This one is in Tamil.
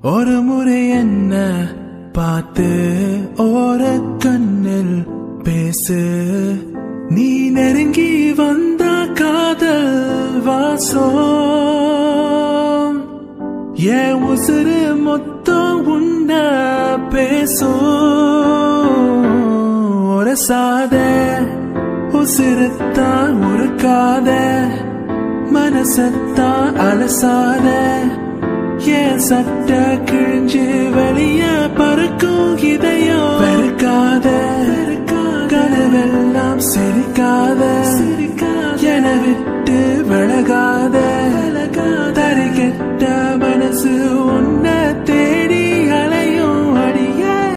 ஒரு முறை என்ன பார்த்து ஓர கண்ணில் பேசு நீ நெருங்கி வந்த காதல் வாசம் என் உசுறு மொத்தம் உன்ன பேசும் ஒரு சாத உசுறுத்தான் உருக்காத மனசத்தான் அலசாத என் சட்ட கிழிஞ்சு வெளிய பறக்கும் இதயம் பெருக்காத கனவெல்லாம் சிரிக்காத என விட்டு